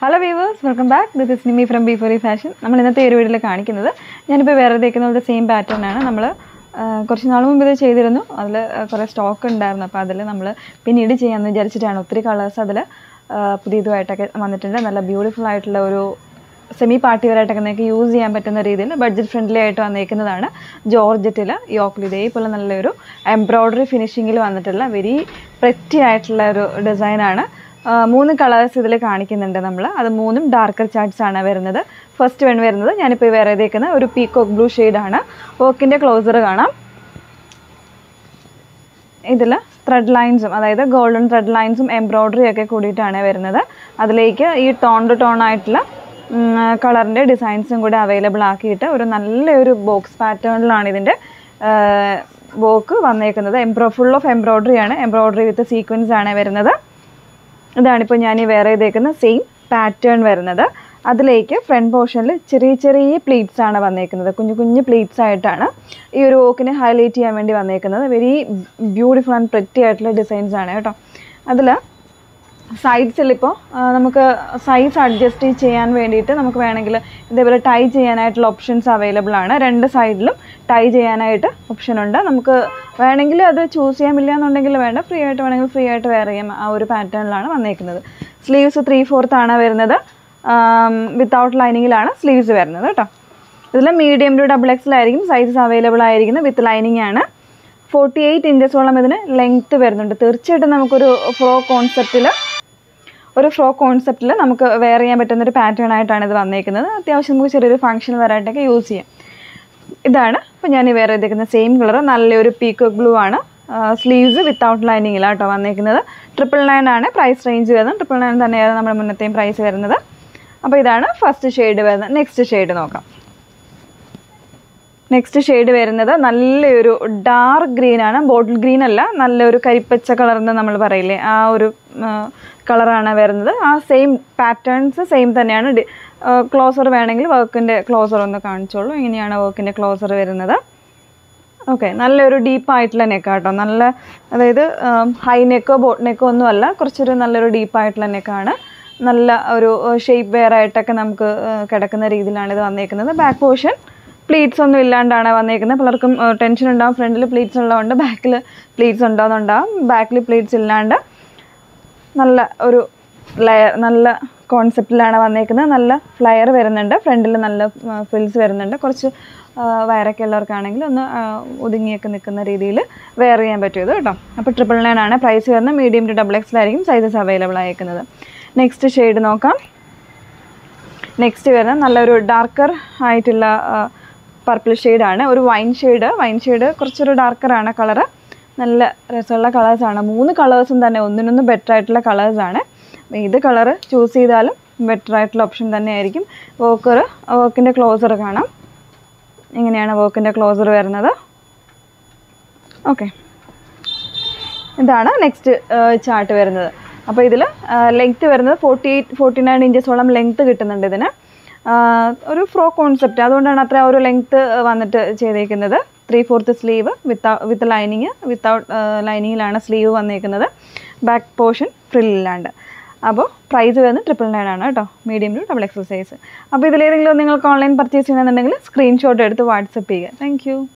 hello viewers welcome back this is Nimi from B ഫോറി fashion നമ്മൾ ഇന്നത്തെ ഈ ഒരു വീഡിയോയിൽ കാണിക്കുന്നത് ഞാനിപ്പോൾ വേറെ തേക്കുന്നത് സെയിം പാറ്റേൺ ആണ് നമ്മൾ കുറച്ച് നാൾ മുമ്പ് ഇത് ചെയ്തിരുന്നു അതിൽ കുറേ സ്റ്റോക്ക് ഉണ്ടായിരുന്നു അപ്പോൾ അതിൽ നമ്മൾ പിന്നീട് ചെയ്യാമെന്ന് വിചാരിച്ചിട്ടാണ് ഒത്തിരി കളേഴ്സ് അതിൽ പുതിയതുമായിട്ടൊക്കെ വന്നിട്ടുണ്ട് നല്ല ബ്യൂട്ടിഫുൾ ആയിട്ടുള്ള ഒരു സെമി പാർട്ടി വെയറായിട്ടൊക്കെ നിങ്ങൾക്ക് യൂസ് ചെയ്യാൻ പറ്റുന്ന രീതിയിൽ ബഡ്ജറ്റ് ഫ്രണ്ട്ലി ആയിട്ട് വന്നേക്കുന്നതാണ് ജോർജറ്റിൽ യോക്കിൽ ഇതേപോലെ നല്ലൊരു എംബ്രോയ്ഡറി ഫിനിഷിങ്ങിൽ വന്നിട്ടുള്ള വെരി പ്രെറ്റി ആയിട്ടുള്ള ഒരു ഡിസൈനാണ് മൂന്ന് കളേഴ്സ് ഇതിൽ കാണിക്കുന്നുണ്ട് നമ്മൾ അത് മൂന്നും ഡാർക്കർ ചാർട്ട്സ് ആണ് വരുന്നത് ഫസ്റ്റ് വൺ വരുന്നത് ഞാനിപ്പോൾ വേറെ ഇതേക്കുന്ന ഒരു പീക്കോക്ക് ബ്ലൂ ഷെയ്ഡാണ് വർക്കിൻ്റെ ക്ലോസർ കാണാം ഇതിൽ ത്രെഡ് ലൈൻസും അതായത് ഗോൾഡൻ ത്രെഡ് ലൈൻസും എംബ്രോയ്ഡറി ഒക്കെ കൂടിയിട്ടാണ് വരുന്നത് അതിലേക്ക് ഈ ടോൺ ടു ടോൺ ആയിട്ടുള്ള കളറിൻ്റെ ഡിസൈൻസും കൂടെ അവൈലബിൾ ആക്കിയിട്ട് ഒരു നല്ലൊരു ബോക്സ് പാറ്റേണിലാണ് ഇതിൻ്റെ വർക്ക് വന്നേക്കുന്നത് എംബ്രോ ഫുൾ ഓഫ് എംബ്രോയ്ഡറി ആണ് എംബ്രോയ്ഡറി വിത്ത് സീക്വൻസ് ആണ് വരുന്നത് ഇതാണിപ്പോൾ ഞാൻ ഈ വേറെ ഇതേക്കുന്ന സെയിം പാറ്റേൺ വരുന്നത് അതിലേക്ക് ഫ്രണ്ട് പോർഷനിൽ ചെറിയ ചെറിയ പ്ലീറ്റ്സ് ആണ് വന്നേക്കുന്നത് കുഞ്ഞു കുഞ്ഞു പ്ലീറ്റ്സ് ആയിട്ടാണ് ഈ ഒരു വോക്കിനെ ഹൈലൈറ്റ് ചെയ്യാൻ വേണ്ടി വന്നേക്കുന്നത് വെരി ബ്യൂട്ടിഫുൾ ആൻഡ് പ്രെറ്റി ആയിട്ടുള്ള ഡിസൈൻസ് ആണ് കേട്ടോ അതിൽ സൈഡ്സിൽ ഇപ്പോൾ നമുക്ക് സൈസ് അഡ്ജസ്റ്റ് ചെയ്യാൻ വേണ്ടിയിട്ട് നമുക്ക് വേണമെങ്കിൽ ഇതേപോലെ ടൈ ചെയ്യാനായിട്ടുള്ള ഓപ്ഷൻസ് അവൈലബിൾ ആണ് രണ്ട് സൈഡിലും ടൈ ചെയ്യാനായിട്ട് ഓപ്ഷൻ ഉണ്ട് നമുക്ക് വേണമെങ്കിൽ അത് ചൂസ് ചെയ്യാമില്ല എന്നുണ്ടെങ്കിൽ വേണ്ട ഫ്രീ ആയിട്ട് വേണമെങ്കിൽ ഫ്രീ ആയിട്ട് വെയർ ചെയ്യാം ആ ഒരു പാറ്റേണിലാണ് വന്നേക്കുന്നത് സ്ലീവ്സ് ത്രീ ഫോർത്ത് ആണ് വരുന്നത് വിത്തൗട്ട് ലൈനിങ്ങിലാണ് സ്ലീവ്സ് വരുന്നത് കേട്ടോ ഇതിൽ മീഡിയം ടു ഡബിൾ എക്സിലായിരിക്കും സൈസസ് അവൈലബിൾ ആയിരിക്കുന്നത് വിത്ത് ലൈനിങ് ആണ് ഫോർട്ടി എയ്റ്റ് ഇഞ്ചസോളം ഇതിന് ലെങ്ത്ത് വരുന്നുണ്ട് തീർച്ചയായിട്ടും നമുക്കൊരു ഫ്രോ കോൺസെപ്റ്റിൽ ഒരു ഫ്രോ കോൺസെപ്റ്റിൽ നമുക്ക് വെയർ ചെയ്യാൻ പറ്റുന്ന ഒരു പാറ്റേൺ ആയിട്ടാണ് ഇത് വന്നേക്കുന്നത് അത്യാവശ്യം നമുക്ക് ചെറിയൊരു ഫംഗ്ഷൻ വരായിട്ടൊക്കെ യൂസ് ചെയ്യാം ഇതാണ് ഇപ്പോൾ ഞാൻ ഈ വേറെ ചെയ്തേക്കുന്ന സെയിം കളർ നല്ലൊരു പീക്കോ ബ്ലൂ ആണ് സ്ലീവ്സ് വിത്തൗട്ട് ലൈനിങ്ങിലാണ് കേട്ടോ വന്നേക്കുന്നത് ട്രിപ്പിൾ നയൻ ആണ് പ്രൈസ് റേഞ്ച് വരുന്നത് ട്രിപ്പിൾ നയൻ തന്നെയാണ് നമ്മുടെ മുന്നത്തെയും പ്രൈസ് വരുന്നത് അപ്പോൾ ഇതാണ് ഫസ്റ്റ് ഷെയ്ഡ് വരുന്നത് നെക്സ്റ്റ് ഷെയ്ഡ് നോക്കാം നെക്സ്റ്റ് ഷെയ്ഡ് വരുന്നത് നല്ലൊരു ഡാർക്ക് ഗ്രീൻ ആണ് ബോട്ടിൽ ഗ്രീൻ അല്ല നല്ലൊരു കരിപ്പച്ച കളർന്ന് നമ്മൾ പറയില്ലേ ആ ഒരു കളറാണ് വരുന്നത് ആ സെയിം പാറ്റേൺസ് സെയിം തന്നെയാണ് ക്ലോസർ വേണമെങ്കിൽ വർക്കിൻ്റെ ക്ലോസർ ഒന്ന് കാണിച്ചോളൂ ഇങ്ങനെയാണ് വർക്കിൻ്റെ ക്ലോസർ വരുന്നത് ഓക്കെ നല്ലൊരു ഡീപ്പായിട്ടുള്ള നെക്കാട്ടോ നല്ല അതായത് ഹൈ നെക്കോ ബോട്ട് നെക്കോ ഒന്നും അല്ല കുറച്ചൊരു നല്ലൊരു ഡീപ്പായിട്ടുള്ള നെക്കാണ് നല്ല ഒരു ഷേപ്പ് വെയർ ആയിട്ടൊക്കെ നമുക്ക് കിടക്കുന്ന രീതിയിലാണ് ഇത് വന്നേക്കുന്നത് ബാക്ക് പോർഷൻ പ്ലീറ്റ്സ് ഒന്നും ഇല്ലാണ്ടാണ് വന്നേക്കുന്നത് പലർക്കും ടെൻഷൻ ഉണ്ടാവും ഫ്രണ്ടിൽ പ്ലീറ്റ്സ് ഉള്ളതുകൊണ്ട് ബാക്കിൽ പ്ലീറ്റ്സ് ഉണ്ടോയെന്നുണ്ടാവും ബാക്കിൽ പ്ലീറ്റ്സ് ഇല്ലാണ്ട് നല്ല ഒരു ലെയർ നല്ല കോൺസെപ്റ്റിലാണ് വന്നേക്കുന്നത് നല്ല ഫ്ലയർ വരുന്നുണ്ട് ഫ്രണ്ടിൽ നല്ല ഫിൽസ് വരുന്നുണ്ട് കുറച്ച് വയറൊക്കെ ഉള്ളവർക്കാണെങ്കിൽ ഒന്ന് ഒതുങ്ങിയൊക്കെ നിൽക്കുന്ന രീതിയിൽ വെയർ ചെയ്യാൻ പറ്റും ഇത് കേട്ടോ അപ്പോൾ ട്രിപ്പിൾ നയൻ ആണ് പ്രൈസ് വരുന്നത് മീഡിയം ടു ഡബിൾ എക്സിലായിരിക്കും സൈസസ് അവൈലബിൾ ആയിരിക്കുന്നത് നെക്സ്റ്റ് ഷെയ്ഡ് നോക്കാം നെക്സ്റ്റ് വരുന്നത് നല്ലൊരു ഡാർക്കർ ആയിട്ടുള്ള പർപ്പിൾ ഷെയ്ഡാണ് ഒരു വൈൻ ഷെയ്ഡ് വൈൻ ഷെയ്ഡ് കുറച്ചൊരു ഡാർക്കറാണ് കളറ് നല്ല രസമുള്ള കളേഴ്സാണ് മൂന്ന് കളേഴ്സും തന്നെ ഒന്നിനൊന്നും ബെറ്റർ ആയിട്ടുള്ള കളേഴ്സാണ് ഇത് കളറ് ചൂസ് ചെയ്താലും ബെറ്റർ ആയിട്ടുള്ള ഓപ്ഷൻ തന്നെയായിരിക്കും വോക്കർ വർക്കിൻ്റെ ക്ലോസർ കാണാം ഇങ്ങനെയാണ് വർക്കിൻ്റെ ക്ലോസർ വരുന്നത് ഓക്കെ ഇതാണ് നെക്സ്റ്റ് ചാർട്ട് വരുന്നത് അപ്പോൾ ഇതിൽ ലെങ്ത്ത് വരുന്നത് ഫോർട്ടി എയ്റ്റ് ഫോർട്ടി നയൻ ഇഞ്ചസോളം ലെങ്ത്ത് കിട്ടുന്നുണ്ട് ഇതിന് ഒരു ഫ്രോ കോൺസെപ്റ്റ് അതുകൊണ്ടാണ് അത്ര ഒരു ലെങ്ത്ത് വന്നിട്ട് ചെയ്തേക്കുന്നത് three fourth sleeve with with lining without ലൈനിങ്ങിലാണ് സ്ലീവ് വന്നേക്കുന്നത് ബാക്ക് പോർഷൻ ഫ്രില്ലില്ലാണ്ട് അപ്പോൾ പ്രൈസ് വരുന്നത് ട്രിപ്പിൾ നയൻ ആണ് കേട്ടോ medium to double XL size അപ്പോൾ ഇതിലേതെങ്കിലും നിങ്ങൾക്ക് ഓൺലൈൻ പർച്ചേസ് ചെയ്യണമെന്നുണ്ടെങ്കിൽ സ്ക്രീൻഷോട്ട് എടുത്ത് വാട്സപ്പ് ചെയ്യുക താങ്ക്